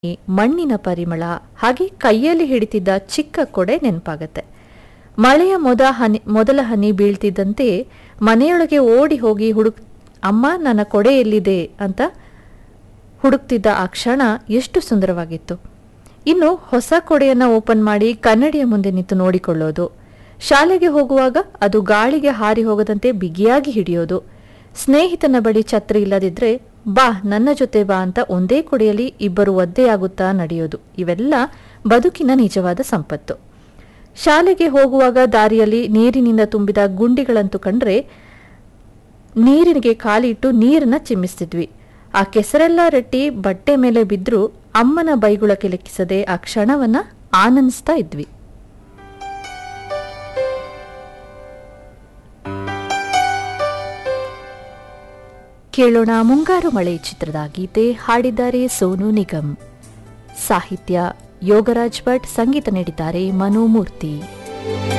ಮಣ್ಣಿನ ಪರಿಮಳ ಹಾಗೆ ಕೈಯಲ್ಲಿ ಹಿಡಿತಿದ್ದ ಚಿಕ್ಕ ಕೊಡೆ ನೆನಪಾಗತ್ತೆ ಮಳೆಯ ಮೊದ ಹನಿ ಮೊದಲ ಹನಿ ಬೀಳ್ತಿದ್ದಂತೆ ಮನೆಯೊಳಗೆ ಓಡಿ ಹೋಗಿ ಹುಡುಕ್ ಅಮ್ಮ ನನ್ನ ಕೊಡೆ ಎಲ್ಲಿದೆ ಅಂತ ಹುಡುಕ್ತಿದ್ದ ಆ ಕ್ಷಣ ಎಷ್ಟು ಸುಂದರವಾಗಿತ್ತು ಇನ್ನು ಹೊಸ ಕೊಡೆಯನ್ನ ಓಪನ್ ಮಾಡಿ ಕನ್ನಡಿಯ ಮುಂದೆ ನಿಂತು ನೋಡಿಕೊಳ್ಳೋದು ಶಾಲೆಗೆ ಹೋಗುವಾಗ ಅದು ಗಾಳಿಗೆ ಹಾರಿ ಹೋಗದಂತೆ ಬಿಗಿಯಾಗಿ ಹಿಡಿಯೋದು ಸ್ನೇಹಿತನ ಬಳಿ ಛತ್ರಿ ಇಲ್ಲದಿದ್ರೆ ಬಾ ನನ್ನ ಜೊತೆ ಬಾ ಅಂತ ಒಂದೇ ಕೊಡೆಯಲ್ಲಿ ಇಬ್ಬರು ಒದ್ದೆಯಾಗುತ್ತಾ ನಡೆಯೋದು ಇವೆಲ್ಲ ಬದುಕಿನ ನಿಜವಾದ ಸಂಪತ್ತು ಶಾಲೆಗೆ ಹೋಗುವಾಗ ದಾರಿಯಲ್ಲಿ ನೀರಿನಿಂದ ತುಂಬಿದ ಗುಂಡಿಗಳಂತೂ ಕಂಡ್ರೆ ನೀರಿನಿಗೆ ಕಾಲಿಟ್ಟು ನೀರನ್ನ ಚಿಮ್ಮಿಸ್ತಿದ್ವಿ ಆ ಕೆಸರೆಲ್ಲ ರಟ್ಟಿ ಬಟ್ಟೆ ಮೇಲೆ ಬಿದ್ರೂ ಅಮ್ಮನ ಬೈಗುಳಕ್ಕೆ ಲೆಕ್ಕಿಸದೆ ಆ ಕ್ಷಣವನ್ನ ಆನಂದಿಸ್ತಾ ಇದ್ವಿ ಕೇಳೋಣ ಮುಂಗಾರು ಮಳೆ ಚಿತ್ರದ ಗೀತೆ ಹಾಡಿದ್ದಾರೆ ಸೋನು ನಿಗಮ್ ಸಾಹಿತ್ಯ ಯೋಗರಾಜ್ ಭಟ್ ಸಂಗೀತ ನೀಡಿದ್ದಾರೆ ಮನೋಮೂರ್ತಿ